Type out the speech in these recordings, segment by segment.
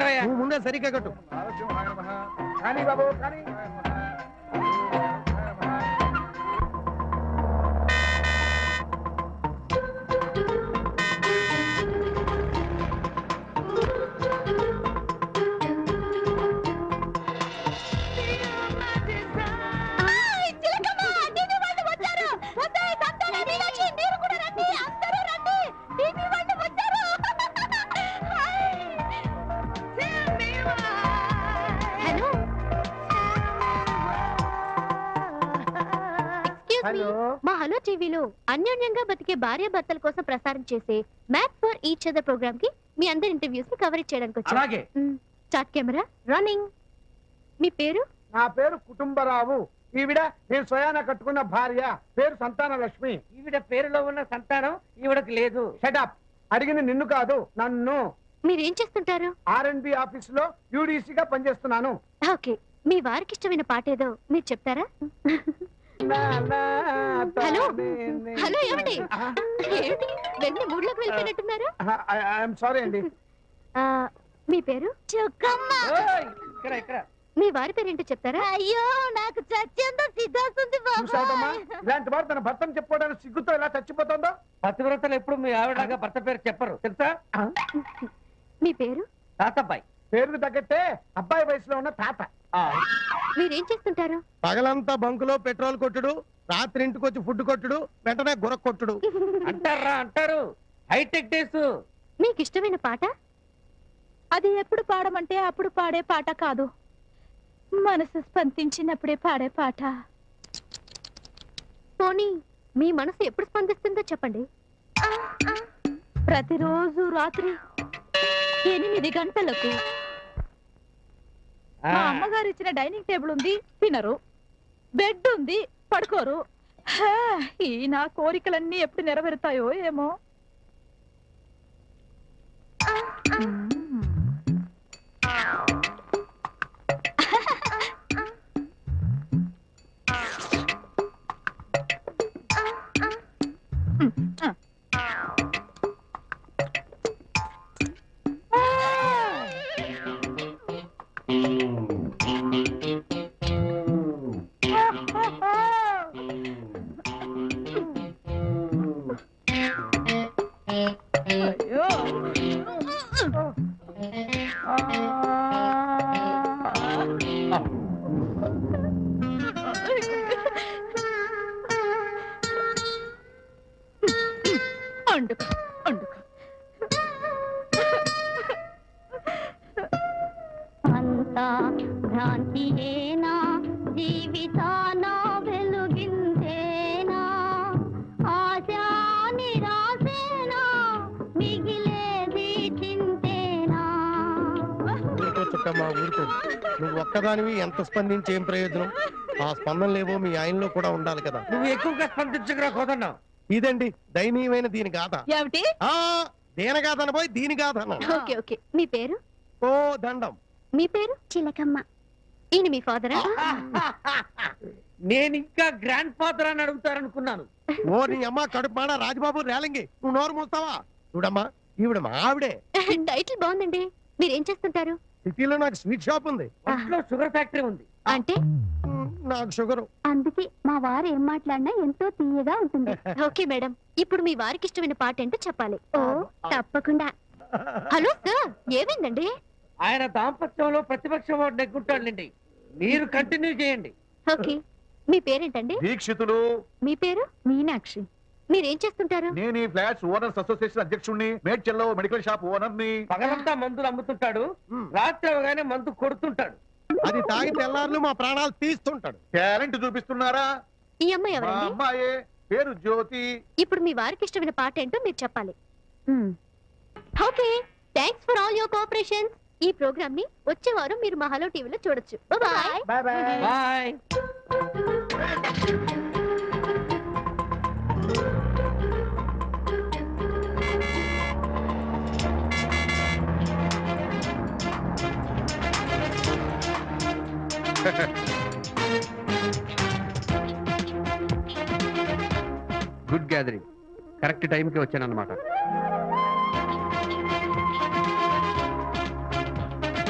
కట్టవయ్యా నువ్వు ముందే సరిగ్గా కట్టు కానీ బాబు కానీ హలో హలో మా హలో టీవీలో అన్యోన్యంగా బతికే భార్య భర్తల కోసం ప్రసారం చేసే made for each other program కి మీ అందరి ఇంటర్వ్యూస్ ని కవరేజ్ చేయడానికి వచ్చాను అలాగే స్టార్ట్ కెమెరా రన్నింగ్ మీ పేరు నా పేరు కుటుంబరావు ఈవిడ నేను స్వయాన కట్టుకున్న భార్య పేరు సంతాన లక్ష్మి ఈవిడ పేరులో ఉన్న సంతానం ఈవిడకి లేదు షటప్ అడిగింది నిన్ను కాదు నన్ను మీరేం చేస్తుంటారు ఆర్ అండ్ బి ఆఫీస్ లో UDC గా పనిచేస్తున్నాను ఓకే మీ వారికి ఇష్టమైన పాట ఏదో మీరు చెప్తారా హలో హలో ఏమండి ఏంటి వెన్న మూడ్లోకి వెళ్ళిపోయినట్టున్నారు ఐఎమ్ సారీ అండి ఆ, మీ పేరు ఓయ్, ఇక్కడ ఇక్కడ మీ వారి పేరేంటో చెప్తారా అయ్యో నాకు చచ్చేంత సిద్ధాస్తుంది చూసావమ్మా ఇలాంటి వారు తన భర్తను చెప్పుకోవడానికి సిగ్గుతో ఇలా చచ్చిపోతుందో పతివ్రతలు ఎప్పుడు మీ ఆవిడగా భర్త పేరు చెప్పరు తెలుసా మీ పేరు తాతబ్బాయి పేరుకు తగ్గట్టే అబ్బాయి వయసులో ఉన్న తాత ఆ, మీరేం చేస్తుంటారు పగలంతా బంకులో పెట్రోల్ కొట్టుడు రాత్రి ఇంటికి వచ్చి ఫుడ్ కొట్టుడు వెంటనే గుర కొట్టుడు అంటారా అంటారు హైటెక్ డేస్ మీకు ఇష్టమైన పాట అది ఎప్పుడు పాడమంటే అప్పుడు పాడే పాట కాదు మనసు స్పందించినప్పుడే పాడే పాట పోనీ మీ మనసు ఎప్పుడు స్పందిస్తుందో చెప్పండి ప్రతిరోజు రాత్రి ఎనిమిది గంటలకు మా అమ్మగారు ఇచ్చిన డైనింగ్ టేబుల్ ఉంది తినరు బెడ్ ఉంది పడుకోరు హా, ఈ నా కోరికలన్నీ ఎప్పుడు నెరవేరుతాయో ఏమో అయ్యో వండుకో వండుకో అంతా భ్రాంతియేనా జీవితాన వెలుగిందేనా ఆశా నిరాశేనా మిగిలేది చింతేనా ఊరుకో చుట్టమ్మా ఊరుకో నువ్వు ఒక్కదానివి ఎంత స్పందించి ఏం ప్రయోజనం ఆ స్పందన లేవో మీ ఆయనలో కూడా ఉండాలి కదా నువ్వు ఎక్కువగా స్పందించగరా కోదన్నావు ఇదండి దయనీయమైన దీని గాథ ఏమిటి ఆ దేని గాథ అనబోయి దీని గాథ అన్న ఓకే ఓకే మీ పేరు ఓ దండం మీ పేరు చిలకమ్మ ఈయన మీ ఫాదరా నేను ఇంకా గ్రాండ్ ఫాదర్ అని అడుగుతారనుకున్నాను ఓ నీ అమ్మ కడుపు మాడ రాజబాబు రేలంగి నువ్వు నోరు మూస్తావా చూడమ్మా ఈవిడ మా ఆవిడే టైటిల్ బాగుందండి మీరేం చేస్తుంటారు సిటీలో నాకు స్వీట్ షాప్ ఉంది ఒంట్లో షుగర్ ఫ్యాక్టరీ ఉంది అంటే మ్, నాకు షుగర్ అందుకే మా వారు ఏం మాట్లాడినా ఎంతో తీయగా ఉంటుంది ఓకే మేడం ఇప్పుడు మీ వారికి ఇష్టమైన పాట ఏంటో చెప్పాలి ఓ తప్పకుండా హలో సార్ ఏమైందండి ఆయన దాంపత్యంలో ప్రతిపక్షం వాడు నెగ్గుంటాడులేండి మీరు కంటిన్యూ చేయండి ఓకే మీ పేరేంటండి దీక్షితులు మీ పేరు మీనాక్షి మీరేం చేస్తుంటారు నేను ఈ ఫ్లాట్స్ ఓనర్స్ అసోసియేషన్ అధ్యక్షుడిని మేడ్చల్లో మెడికల్ షాప్ ఓనర్ ని పగలంతా మందులు అమ్ముతుంటాడు మ్, రాత్రి అవగానే మందు కొడుతుంటాడు అది తాగి తెల్లారులు మా ప్రాణాలు తీస్తుంటాడు టాలెంట్ చూపిస్తున్నారా ఈ అమ్మాయి మా ఎవరండి అమ్మాయే పేరు జ్యోతి ఇప్పుడు మీ వారికి ఇష్టమైన పాట ఏంటో మీరు చెప్పాలి okay thanks for all your cooperation ఈ ప్రోగ్రామ్ ని వచ్చే వారం మీరు మా హలో టీవీలో చూడొచ్చు bye bye bye bye good gathering correct టైంకి వచ్చాను అనమాట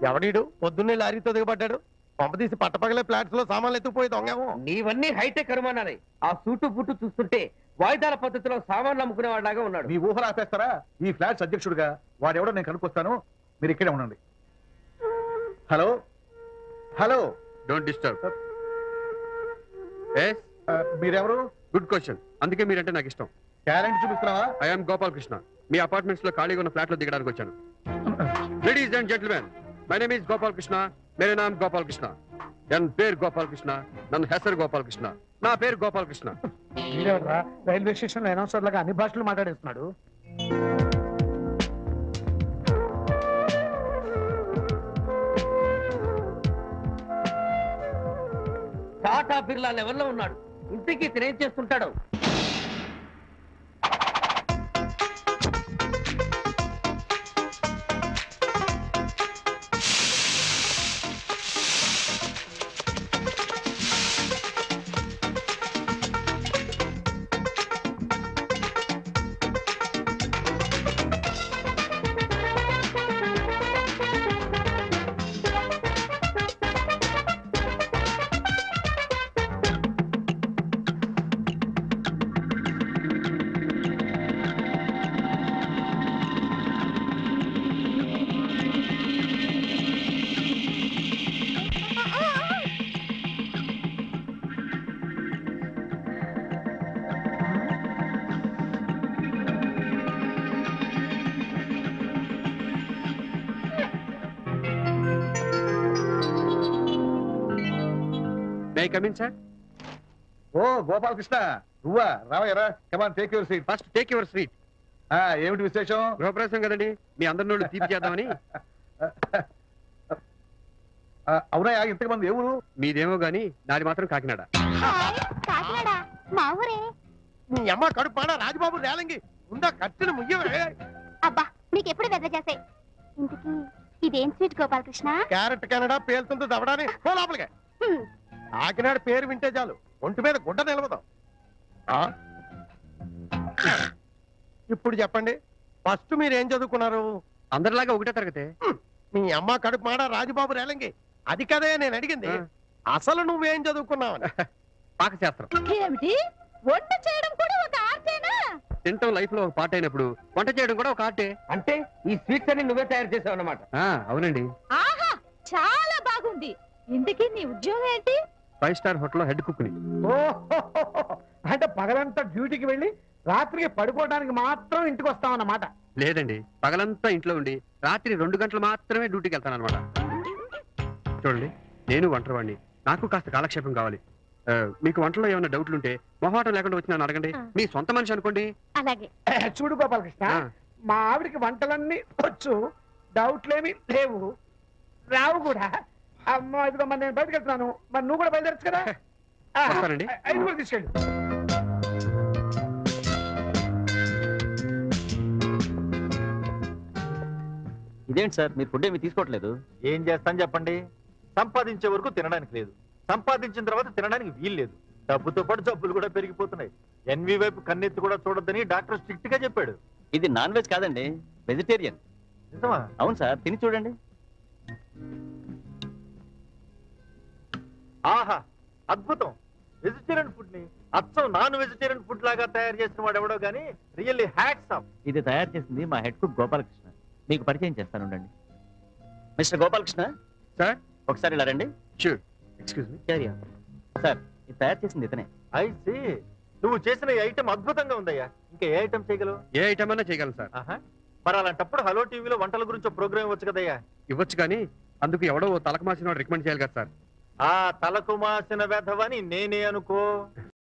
ఎవడీడు పొద్దున్నే లారీతో దిగబడ్డాడు పంపదీసి పట్టపగలే ఫ్లాట్స్ లో సామాన్లు ఎత్తుకుపోయి దొంగేమో నీవన్నీ హైటెక్ అనుమానాలే ఆ సూటు బుట్టు చూస్తుంటే వాయిదాల పద్ధతిలో సామాన్లు అమ్ముకునే వాళ్ళగా ఉన్నాడు మీ ఊహలు ఆపేస్తారా ఈ ఫ్లాట్స్ అధ్యక్షుడిగా వాడెవడో నేను కనుక్కొస్తాను మీరు ఇక్కడే ఉండండి hello hello don't disturb yes ఆ, మీరెవరు గుడ్ క్వశ్చన్ అందుకే మీరంటే నాకు ఇష్టం టాలెంట్ చూపిస్తున్నావా ఐఎమ్ గోపాలకృష్ణ మీ అపార్ట్మెంట్స్ లో ఖాళీగా ఉన్న ఫ్లాట్ లో దిగడానికి వచ్చాను ladies and gentlemen my name is Gopalakrishna మేరే నామ్ గోపాలకృష్ణ ఎన్ పేరు గోపాలకృష్ణ నన్ను హెసరు గోపాలకృష్ణ నా పేరు గోపాలకృష్ణ మీరెవరా రైల్వే స్టేషన్ లో అనౌన్సర్ లాగా అన్ని భాషలు మాట్లాడేస్తున్నాడు టాటా బిర్లా లెవెల్లో ఉన్నాడు ఇంటికి తినేం చేస్తుంటాడు మే కమిన్ సార్ ఓ గోపాలకృష్ణ నువ్వా రావయ్యరా come on take your seat first take your sweet ఏమిటి విశేషం గృహప్రవేశం కదండి మీ అందరి నోళ్ళు తీపి చేద్దామని ఆ, అవునయ్యా ఇంతకుమంది ఏ ఊరు మీదేమో గానీ నాది మాత్రం కాకినాడ కాకినాడ మా ఊరే నీ అమ్మ కడుపు పాడ రాజబాబు రేలంగి ఉందా కట్టిన ముయ్యవే అబ్బా నీకు ఎప్పుడు వెదర్ చేసాయి ఇంతకీ ఇదేం స్వీట్ గోపాలకృష్ణ క్యారెట్ కెనడా పేలుతుంది దవడాని పో లోపలికి హ్మ్. కాకినాడ పేరు వింటే చాలు ఒంటి మీద గుడ్డ నిలవదాం ఆ? ఇప్పుడు చెప్పండి ఫస్ట్ మీరు ఏం చదువుకున్నారు అందరిలాగా ఒకటే తరగతే మీ అమ్మ కడుపు మాడ రాజబాబు రేలంగి అది కదే నేను అడిగింది ఆ. అసలు నువ్వేం చదువుకున్నావని పాకశాస్త్రం ఏమిటి వంట చేయడం కూడా ఒక ఆర్టేనా తింటం లైఫ్ లో ఒక పార్ట్ అయినప్పుడు వంట చేయడం కూడా ఒక ఆర్టే అంటే ఈ స్వీట్స్ అన్ని నువ్వే తయారు చేసావు అన్నమాట ఆ, అవునండి ఆహా చాలా బాగుంది ఇంతకీ నీ ఉద్యోగం ఏంటి ఫైవ్ స్టార్ హోటల్లో హెడ్ కుక్ని ఓహో అంటే పగలంతా డ్యూటీకి వెళ్ళి రాత్రికి పడుకోవడానికి మాత్రం ఇంటికి వస్తామన్నమాట లేదండి పగలంతా ఇంట్లో ఉండి రాత్రి రెండు గంటలు మాత్రమే డ్యూటీకి వెళ్తాను అనమాట చూడండి నేను వంటవాడిని నాకు కాస్త కాలక్షేపం కావాలి ఆ, మీకు వంటలో ఏమైనా డౌట్లు ఉంటే మొహమాటం లేకుండా వచ్చి నన్ను అడగండి ఆ. మీ సొంత మనిషి అనుకోండి అలాగే చూడు గోపాలకృష్ణ ఆ. మా ఆవిడకి వంటలన్నీ వచ్చు డౌట్లేమి లేవు రావు కూడా అమ్మో ఇదిగో మరి నేను బయటకు వెళ్తున్నాను మరి నువ్వు కూడా బయలుదేరచ్చు కదా ఆ, వస్తానండి. ఐదు కూడా తీసుకెళ్ళు ఇదేంటి సార్ మీరు ఫుడ్ ఏమి తీసుకోవట్లేదు ఏం చేస్తాను చెప్పండి సంపాదించే వరకు తినడానికి లేదు సంపాదించిన తర్వాత తినడానికి వీలు లేదు డబ్బుతో పాటు జబ్బులు కూడా పెరిగిపోతున్నాయి ఎన్వి వైపు కన్నెత్తి కూడా చూడొద్దని డాక్టర్ స్ట్రిక్ట్ గా చెప్పాడు ఇది నాన్ వెజ్ కాదండి వెజిటేరియన్ నిజమా అవును సార్ తిని చూడండి ఆహా అద్భుతం వెజిటేరియన్ ఫుడ్ ని అచ్చం నాన్ వెజిటేరియన్ ఫుడ్ లాగా తయారు చేసిన వాడు ఎవడో గానీ రియల్లీ హ్యాట్స్ ఆఫ్ ఇది తయారు చేసింది మా హెడ్ కుక్ గోపాలకృష్ణ మీకు పరిచయం చేస్తాను ఉండండి మిస్టర్ గోపాలకృష్ణ సార్ ఒకసారి ఇలా రండి షూర్ ఎక్స్క్యూజ్ మీ సార్ ఇది తయారు చేసింది ఇతనే ఐ సీ నువ్వు చేసిన ఈ ఐటమ్ అద్భుతంగా ఉందయ్యా ఇంకా ఏ ఐటమ్ చేయగలవు ఏ ఐటమ్ అన్నా చేయగలను సార్ ఆహా మరి అలాంటప్పుడు హలో టీవీలో వంటల గురించి ప్రోగ్రామ్ వచ్చు కదయ్యా ఇవ్వచ్చు కానీ అందుకు ఎవడో ఓ తలకు మాసిన వాడు రికమెండ్ చేయాలి కదా సార్ ఆ తలకు మాసిన వెధవని నేనే అనుకో